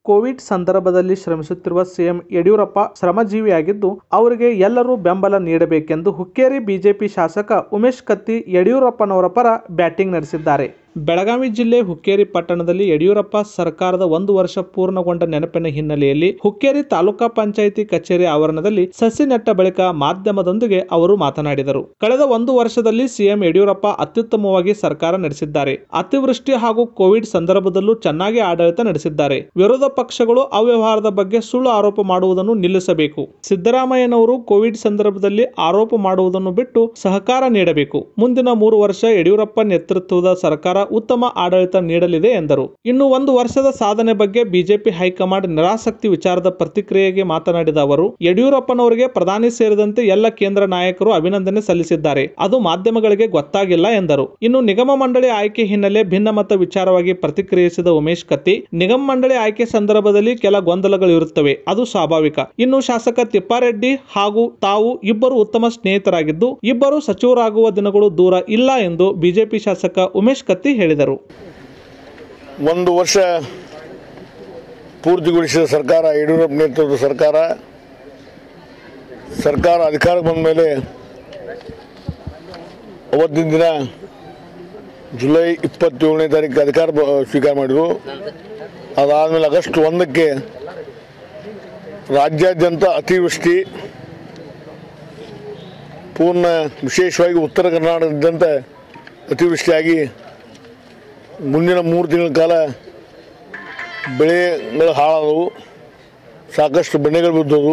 Covid ಸಂದರ್ಭದಲ್ಲಿ ಶ್ರಮಿಸುತ್ತಿರುವ CM Yediyurappa ಶ್ರಮಜೀವಿಯಾಗಿದ್ದು ಅವರಿಗೆ ಎಲ್ಲರೂ ಬೆಂಬಲ ನೀಡಬೇಕೆಂದು ಹುಕ್ಕೇರಿ ಬಿಜೆಪಿ ಶಾಸಕ ಉಮೇಶ್ ಕತ್ತಿ ಯಡಿಯೂರಪ್ಪನವರ ಪರ ಬ್ಯಾಟಿಂಗ್ ನಡೆಸಿದ್ದಾರೆ ಬೆಳಗಾವಿ ಜಿಲ್ಲೆ ಹುಕ್ಕೇರಿ ಪಟ್ಟಣದಲ್ಲಿ ಯಡಿಯೂರಪ್ಪ ಸರ್ಕಾರದ ಒಂದು ವರ್ಷ ಪೂರ್ಣಗೊಂಡ ನೆನಪಿನ ಹಿನ್ನೆಲೆಯಲ್ಲಿ ಹುಕ್ಕೇರಿ ತಾಲೂಕಾ ಪಂಚಾಯಿತಿ ಕಚೇರಿ ಆವರಣದಲ್ಲಿ ಸಸಿ ನೆಟ್ಟ ಬಳಿಕ ಮಾಧ್ಯಮದೊಂದಿಗೆ ಅವರು ಮಾತನಾಡಿದರು ಕಳೆದ ಒಂದು ವರ್ಷದಲ್ಲಿ ಸಿಎಂ ಯಡಿಯೂರಪ್ಪ ಅತ್ಯುತ್ತಮವಾಗಿ ಸರ್ಕಾರ ನಡೆಸಿದ್ದಾರೆ ಅತಿವೃಷ್ಟಿ ಹಾಗೂ ಕೋವಿಡ್ ಸಂದರ್ಭದಲ್ಲೂ ಚೆನ್ನಾಗಿ ಆಡಳಿತ ನಡೆಸಿದ್ದಾರೆ ವಿರೋಧ ಪಕ್ಷಗಳು ಅವ್ಯವಹಾರದ ಬಗ್ಗೆ ಸುಳ್ಳು ಆರೋಪ ಮಾಡುವುದನ್ನು ನಿಲ್ಲಿಸಬೇಕು ಸಿದ್ದರಾಮಯ್ಯನವರು ಕೋವಿಡ್ ಸಂದರ್ಭದಲ್ಲಿ ಆರೋಪ ಮಾಡುವುದನ್ನು ಬಿಟ್ಟು ಸಹಕಾರ ನೀಡಬೇಕು ಮುಂದಿನ ಮೂರು ವರ್ಷ ಯಡಿಯೂರಪ್ಪ ನೇತೃತ್ವದ ಸರ್ಕಾರ ಉತ್ತಮ ಆಡಳಿತ ನೀಡಲಿದೆ ಎಂದರು ಇನ್ನು ಒಂದು ವರ್ಷದ ಸಾಧನೆ ಬಗ್ಗೆ ಬಿಜೆಪಿ ಹೈಕಮಾಂಡ್ ನಿರಾಸಕ್ತಿ ವಿಚಾರದ ಪ್ರತಿಕ್ರಿಯೆಗೆ ಮಾತನಾಡಿದ ಅವರು ಯಡಿಯೂರಪ್ಪನವರಿಗೆ ಪ್ರಧಾನಿ ಸೇರಿದಂತೆ ಎಲ್ಲ ಕೇಂದ್ರ ನಾಯಕರು ಅಭಿನಂದನೆ ಸಲ್ಲಿಸಿದ್ದಾರೆ ಅದು ಮಾಧ್ಯಮಗಳಿಗೆ ಗೊತ್ತಾಗಿಲ್ಲ ಎಂದರು ಇನ್ನು ನಿಗಮ ಮಂಡಳಿ ಆಯ್ಕೆ ಹಿನ್ನೆಲೆ ಭಿನ್ನಮತ ವಿಚಾರವಾಗಿ ಪ್ರತಿಕ್ರಿಯಿಸಿದ ಉಮೇಶ್ ಕತ್ತಿ ನಿಗಮ ಮಂಡಳಿ ಆಯ್ಕೆ ಸಂದರ್ಭದಲ್ಲಿ ಕೆಲ ಗೊಂದಲಗಳು ಇರುತ್ತವೆ ಅದು ಸ್ವಾಭಾವಿಕ ಇನ್ನು ಶಾಸಕ ತಿಪ್ಪಾರೆಡ್ಡಿ ಹಾಗೂ ತಾವು ಇಬ್ಬರು ಉತ್ತಮ ಸ್ನೇಹಿತರಾಗಿದ್ದು ಇಬ್ಬರು ಸಚಿವರಾಗುವ ದಿನಗಳು ದೂರ ಇಲ್ಲ ಎಂದು ಬಿಜೆಪಿ ಶಾಸಕ ಉಮೇಶ್ ಕತ್ತಿ ಹೇಳಿದರು ಒಂದು ವರ್ಷ ಪೂರ್ತಿಗೊಳಿಸಿದ ಸರ್ಕಾರ ಯಡಿಯೂರಪ್ಪ ನೇತೃತ್ವದ ಸರ್ಕಾರ ಸರ್ಕಾರ ಅಧಿಕಾರಕ್ಕೆ ಬಂದ ಮೇಲೆ ಅವತ್ತಿನ ದಿನ ಜುಲೈ ಇಪ್ಪತ್ತೇಳನೇ ತಾರೀಕು ಅಧಿಕಾರ ಬ- ಸ್ವೀಕಾರ ಮಾಡಿದರು ಅದಾದಮೇಲೆ ಆಗಸ್ಟ್ ಒಂದಕ್ಕೆ ರಾಜ್ಯಾದ್ಯಂತ ಅತಿವೃಷ್ಟಿ ಪೂರ್ಣ ವಿಶೇಷವಾಗಿ ಉತ್ತರ ಕರ್ನಾಟಕದಾದ್ಯಂತ ಅತಿವೃಷ್ಟಿಯಾಗಿ ಮುಂದಿನ ಮೂರು ತಿಂಗಳ ಕಾಲ ಬೆಳೆಗಳು ಹಾಳಾದವು ಸಾಕಷ್ಟು ಬೆಣ್ಣೆಗಳು ಬಿದ್ದವು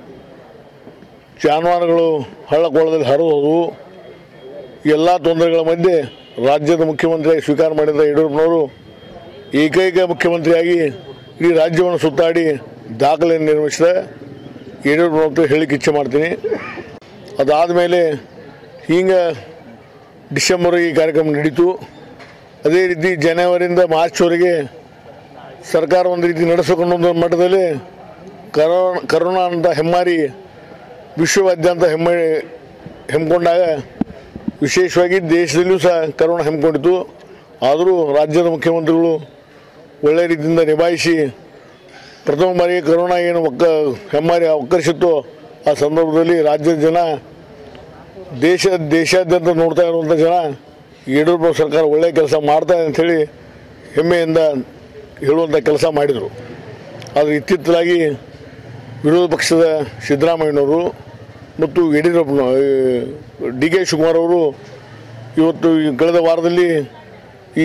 ಜಾನುವಾರುಗಳು ಹಳ್ಳಕೊಳ್ಳದಲ್ಲಿ ಹರಿದವು ಎಲ್ಲ ತೊಂದರೆಗಳ ಮಧ್ಯೆ ರಾಜ್ಯದ ಮುಖ್ಯಮಂತ್ರಿಯಾಗಿ ಸ್ವೀಕಾರ ಮಾಡಿದ ಯಡಿಯೂರಪ್ಪನವರು ಏಕೈಕ ಮುಖ್ಯಮಂತ್ರಿಯಾಗಿ ಇಡೀ ರಾಜ್ಯವನ್ನು ಸುತ್ತಾಡಿ ದಾಖಲೆಯನ್ನು ನಿರ್ಮಿಸಿದ ಯಡಿಯೂರಪ್ಪನವ್ರ ಹೇಳಿಕ್ಕೆ ಇಚ್ಛೆ ಮಾಡ್ತೀನಿ ಅದಾದ ಮೇಲೆ ಹಿಂಗೆ ಡಿಸೆಂಬರ್ ಈ ಕಾರ್ಯಕ್ರಮ ನಡೀತು ಅದೇ ರೀತಿ ಜನವರಿಯಿಂದ ಮಾರ್ಚ್ವರೆಗೆ ಸರ್ಕಾರ ಒಂದು ರೀತಿ ನಡೆಸಿಕೊಂಡು ಒಂದು ಮಟ್ಟದಲ್ಲಿ ಕರೋನಾ ಕರೋನಾ ಅಂತ ಹೆಮ್ಮಾರಿ ವಿಶ್ವದಾದ್ಯಂತ ಹೆಮ್ಮೆ ಹೆಮ್ಮಿಕೊಂಡಾಗ ವಿಶೇಷವಾಗಿ ದೇಶದಲ್ಲಿಯೂ ಸಹ ಕರೋನಾ ಹೆಮ್ಮಿಕೊಂಡಿತು ಆದರೂ ರಾಜ್ಯದ ಮುಖ್ಯಮಂತ್ರಿಗಳು ಒಳ್ಳೆಯ ರೀತಿಯಿಂದ ನಿಭಾಯಿಸಿ ಪ್ರಥಮ ಬಾರಿಗೆ ಕರೋನಾ ಏನು ಒಕ್ಕ ಹೆಮ್ಮಾರಿ ಒಕ್ಕರಿಸಿತ್ತು ಆ ಸಂದರ್ಭದಲ್ಲಿ ರಾಜ್ಯದ ಜನ ದೇಶ ದೇಶಾದ್ಯಂತ ನೋಡ್ತಾ ಇರುವಂಥ ಜನ ಯಡಿಯೂರಪ್ಪ ಸರ್ಕಾರ ಒಳ್ಳೆಯ ಕೆಲಸ ಮಾಡ್ತಾ ಇದೆ ಅಂಥೇಳಿ ಹೆಮ್ಮೆಯಿಂದ ಹೇಳುವಂಥ ಕೆಲಸ ಮಾಡಿದರು ಆದರೆ ಇತ್ತೀಚಲಾಗಿ ವಿರೋಧ ಪಕ್ಷದ ಸಿದ್ದರಾಮಯ್ಯನವರು ಮತ್ತು ಯಡಿಯೂರಪ್ಪನ ಡಿ ಕೆ ಶಿವಕುಮಾರ್ ಅವರು ಇವತ್ತು ಈ ಕಳೆದ ವಾರದಲ್ಲಿ ಈ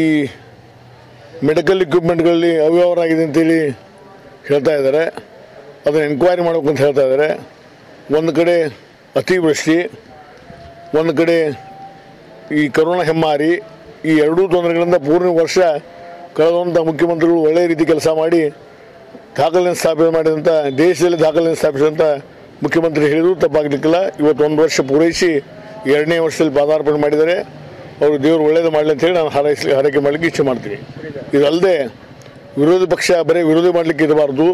ಮೆಡಿಕಲ್ ಇಕ್ವಿಪ್ಮೆಂಟ್ಗಳಲ್ಲಿ ಅವ್ಯವಹಾರ ಆಗಿದೆ ಅಂತೇಳಿ ಹೇಳ್ತಾ ಇದ್ದಾರೆ ಅದನ್ನು ಎನ್ಕ್ವೈರಿ ಮಾಡಬೇಕು ಅಂತ ಹೇಳ್ತಾ ಇದ್ದಾರೆ ಒಂದು ಕಡೆ ಅತಿವೃಷ್ಟಿ ಒಂದು ಕಡೆ ಈ ಕರೋನಾ ಹೆಮ್ಮಾರಿ ಈ ಎರಡೂ ತೊಂದರೆಗಳಿಂದ ಪೂರ್ಣ ವರ್ಷ ಕಳೆದಂಥ ಮುಖ್ಯಮಂತ್ರಿಗಳು ಒಳ್ಳೆಯ ರೀತಿ ಕೆಲಸ ಮಾಡಿ ದಾಖಲೆ ಸ್ಥಾಪನೆ ಮಾಡಿದಂಥ ದೇಶದಲ್ಲಿ ದಾಖಲೆ ಸ್ಥಾಪಿಸಿದಂಥ ಮುಖ್ಯಮಂತ್ರಿ ಹೇಳಿದ್ರು ತಪ್ಪಾಗಲಿಕ್ಕಿಲ್ಲ ಇವತ್ತು ಒಂದು ವರ್ಷ ಪೂರೈಸಿ ಎರಡನೇ ವರ್ಷದಲ್ಲಿ ಪಾದಾರ್ಪಣೆ ಮಾಡಿದ್ದಾರೆ ಅವರು ದೇವರು ಒಳ್ಳೇದು ಮಾಡಲಿ ಅಂತೇಳಿ ನಾನು ಹಾರೈಸಿ ಹಾರೈಕೆ ಮಾಡಲಿಕ್ಕೆ ಇಚ್ಛೆ ಮಾಡ್ತೀನಿ ಇದಲ್ಲದೆ ವಿರೋಧ ಪಕ್ಷ ಬರೀ ವಿರೋಧ ಮಾಡಲಿಕ್ಕೆ ಇರಬಾರ್ದು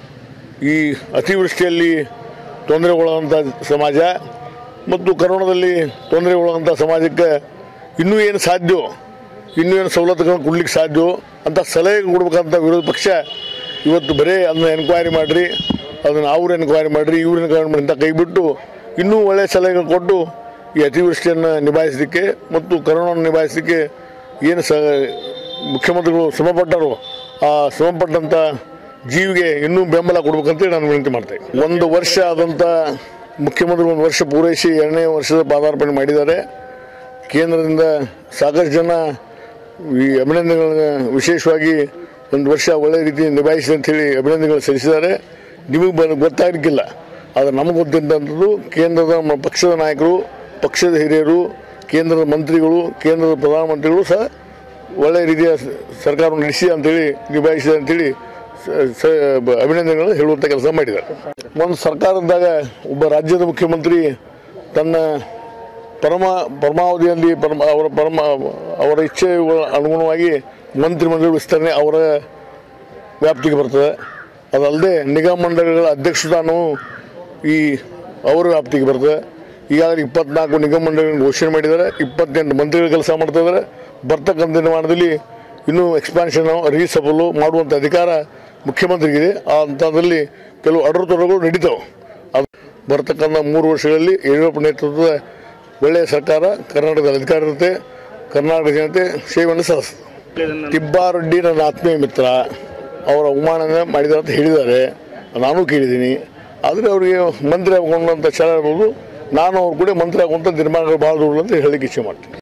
ಈ ಅತಿವೃಷ್ಟಿಯಲ್ಲಿ ತೊಂದರೆಗೊಳ್ಳುವಂಥ ಸಮಾಜ ಮತ್ತು ಕರೋನಾದಲ್ಲಿ ತೊಂದರೆಗೊಳ್ಳುವಂಥ ಸಮಾಜಕ್ಕೆ ಇನ್ನೂ ಏನು ಸಾಧ್ಯವೋ ಇನ್ನೂ ಏನು ಸವಲತ್ತುಗಳನ್ನು ಕೊಡ್ಲಿಕ್ಕೆ ಸಾಧ್ಯವೋ ಅಂತ ಸಲಹೆ ಕೊಡ್ಬೇಕಂತ ವಿರೋಧ ಪಕ್ಷ ಇವತ್ತು ಬರೀ ಅದನ್ನ ಎನ್ಕ್ವೈರಿ ಮಾಡಿರಿ ಅದನ್ನು ಅವ್ರು ಎನ್ಕ್ವೈರಿ ಮಾಡಿರಿ ಇವ್ರು ಎನ್ಕ್ವೈರಿ ಮಾಡಿ ಅಂತ ಕೈಬಿಟ್ಟು ಇನ್ನೂ ಒಳ್ಳೆಯ ಸಲಹೆಗಳು ಕೊಟ್ಟು ಈ ಅತಿವೃಷ್ಟಿಯನ್ನು ನಿಭಾಯಿಸಲಿಕ್ಕೆ ಮತ್ತು ಕರೋನಾವನ್ನು ನಿಭಾಯಿಸಲಿಕ್ಕೆ ಏನು ಸ ಮುಖ್ಯಮಂತ್ರಿಗಳು ಶ್ರಮಪಟ್ಟರು ಆ ಶ್ರಮಪಟ್ಟಂಥ ಜೀವಿಗೆ ಇನ್ನೂ ಬೆಂಬಲ ಕೊಡ್ಬೇಕಂತೇಳಿ ನಾನು ವಿನಂತಿ ಮಾಡ್ತೇನೆ ಒಂದು ವರ್ಷ ಆದಂಥ ಮುಖ್ಯಮಂತ್ರಿ ಒಂದು ವರ್ಷ ಪೂರೈಸಿ ಎರಡನೇ ವರ್ಷದ ಪಾದಾರ್ಪಣೆ ಮಾಡಿದ್ದಾರೆ ಕೇಂದ್ರದಿಂದ ಸಾಕಷ್ಟು ಜನ ಈ ಅಭಿನಂದನೆಗಳನ್ನ ವಿಶೇಷವಾಗಿ ಒಂದು ವರ್ಷ ಒಳ್ಳೆಯ ರೀತಿ ನಿಭಾಯಿಸಿ ಅಂತೇಳಿ ಅಭಿನಂದನೆಗಳು ಸಲ್ಲಿಸಿದ್ದಾರೆ ನಿಮಗೆ ಬ ಗೊತ್ತಾಗಲಿಕ್ಕಿಲ್ಲ ಆದರೆ ನಮಗೆ ಗೊತ್ತಿದ್ದಂಥದ್ದು ಕೇಂದ್ರದ ಮ- ಪಕ್ಷದ ನಾಯಕರು ಪಕ್ಷದ ಹಿರಿಯರು ಕೇಂದ್ರದ ಮಂತ್ರಿಗಳು ಕೇಂದ್ರದ ಪ್ರಧಾನಮಂತ್ರಿಗಳು ಸಹ ಒಳ್ಳೆಯ ರೀತಿಯ ಸ- ಸರ್ಕಾರವನ್ನು ನಡೆಸಿ ಅಂತೇಳಿ ನಿಭಾಯಿಸಿದೆ ಅಂತೇಳಿ ಸ- ಸ- ಬ- ಅಭಿನಂದನೆಗಳು ಹೇಳುವಂಥ ಕೆಲಸ ಮಾಡಿದ್ದಾರೆ ಒಂದು ಸರ್ಕಾರದಾಗ ಒಬ್ಬ ರಾಜ್ಯದ ಮುಖ್ಯಮಂತ್ರಿ ತನ್ನ ಪರಮ ಪರಮಾವಧಿಯಲ್ಲಿ ಪರಮ ಅವರ ಪರಮ ಅವರ ಇಚ್ಛೆ ಅನುಗುಣವಾಗಿ ಮಂತ್ರಿಮಂಡಲ ವಿಸ್ತರಣೆ ಅವರ ವ್ಯಾಪ್ತಿಗೆ ಬರ್ತದೆ ಅದಲ್ಲದೆ ನಿಗಮ ಮಂಡಳಿಗಳ ಅಧ್ಯಕ್ಷ ಸ್ಥಾನವು ಈ ಅವರ ವ್ಯಾಪ್ತಿಗೆ ಬರ್ತದೆ ಈಗಾಗಲೇ ಇಪ್ಪತ್ನಾಲ್ಕು ನಿಗಮ ಮಂಡಳಿಗಳನ್ನು ಘೋಷಣೆ ಮಾಡಿದ್ದಾರೆ ಇಪ್ಪತ್ತೆಂಟು ಮಂತ್ರಿಗಳು ಕೆಲಸ ಮಾಡ್ತಾ ಇದ್ದಾರೆ ಬರ್ತಕ್ಕಂಥ ದಿನಮಾನದಲ್ಲಿ ಇನ್ನೂ ಎಕ್ಸ್ಪಾನ್ಷನ್ ರೀಸಬಲು ಮಾಡುವಂಥ ಅಧಿಕಾರ ಮುಖ್ಯಮಂತ್ರಿಗಿದೆ ಆ ಹಂತದಲ್ಲಿ ಕೆಲವು ಅಡರುತೊಡರುಗಳು ನಡೀತಾವೆ ಅದು ಬರ್ತಕ್ಕಂಥ ಮೂರು ವರ್ಷಗಳಲ್ಲಿ ಯಡಿಯೂರಪ್ಪ ನೇತೃತ್ವದ ಒಳ್ಳೆಯ ಸರ್ಕಾರ ಕರ್ನಾಟಕದಲ್ಲಿ ಅಧಿಕಾರ ಇರುತ್ತೆ ಕರ್ನಾಟಕ ಜನತೆ ಸೇವೆಯನ್ನು ಸಲ್ಲಿಸ್ತದೆ ತಿಬ್ಬಾರೆಡ್ಡಿ ನನ್ನ ಆತ್ಮೀಯ ಮಿತ್ರ ಅವರ ಅವಮಾನನ ಮಾಡಿದ್ದಾರೆ ಅಂತ ಹೇಳಿದ್ದಾರೆ ನಾನು ಕೇಳಿದ್ದೀನಿ ಆದರೆ ಅವರಿಗೆ ಮಂತ್ರಿ ಆಗುವಂಥ ಛಲ ಇರ್ಬೋದು ನಾನು ಅವ್ರ ಕೂಡ ಮಂತ್ರಿ ಆಗುವಂಥ ನಿರ್ಮಾಣಗಳು ಭಾಳ ದೂರ ಅಂತ ಹೇಳಲಿಕ್ಕೆ ಇಚ್ಛೆ ಮಾಡ್ತೀನಿ